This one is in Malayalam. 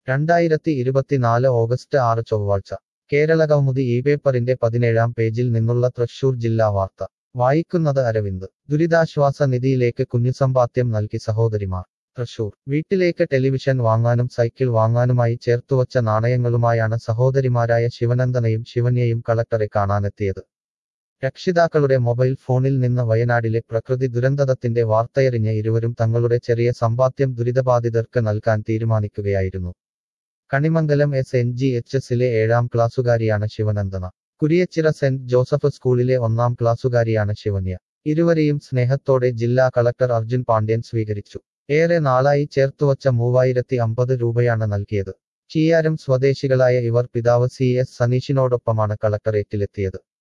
രണ്ടായിരത്തി ഇരുപത്തിനാല് ഓഗസ്റ്റ് ആറ് ചൊവ്വാഴ്ച കേരള കൗമുദി ഈ പേപ്പറിന്റെ പതിനേഴാം പേജിൽ നിന്നുള്ള തൃശൂർ ജില്ലാ വാർത്ത വായിക്കുന്നത് അരവിന്ദ് ദുരിതാശ്വാസ നിധിയിലേക്ക് കുഞ്ഞുസമ്പാദ്യം നൽകി സഹോദരിമാർ തൃശൂർ വീട്ടിലേക്ക് ടെലിവിഷൻ വാങ്ങാനും സൈക്കിൾ വാങ്ങാനുമായി ചേർത്തുവച്ച നാണയങ്ങളുമായാണ് സഹോദരിമാരായ ശിവനന്ദനയും ശിവന്യയും കളക്ടറെ കാണാനെത്തിയത് രക്ഷിതാക്കളുടെ മൊബൈൽ ഫോണിൽ നിന്ന് വയനാടിലെ പ്രകൃതി ദുരന്തത്തിന്റെ വാർത്തയറിഞ്ഞ ഇരുവരും തങ്ങളുടെ ചെറിയ സമ്പാദ്യം ദുരിതബാധിതർക്ക് നൽകാൻ തീരുമാനിക്കുകയായിരുന്നു Kanimangalam S N G H എസിലെ ഏഴാം ക്ലാസ്സുകാരിയാണ് ശിവനന്ദന കുരിയച്ചിറ സെന്റ് ജോസഫ് സ്കൂളിലെ ഒന്നാം ക്ലാസ്സുകാരിയാണ് ശിവന്യ ഇരുവരെയും സ്നേഹത്തോടെ ജില്ലാ കളക്ടർ അർജുൻ പാണ്ഡ്യൻ സ്വീകരിച്ചു ഏറെ നാളായി ചേർത്തുവച്ച മൂവായിരത്തി അമ്പത് രൂപയാണ് നൽകിയത് ചീയാരം സ്വദേശികളായ ഇവർ പിതാവ് സി എസ് സനീഷിനോടൊപ്പമാണ് കളക്ടറേറ്റിലെത്തിയത്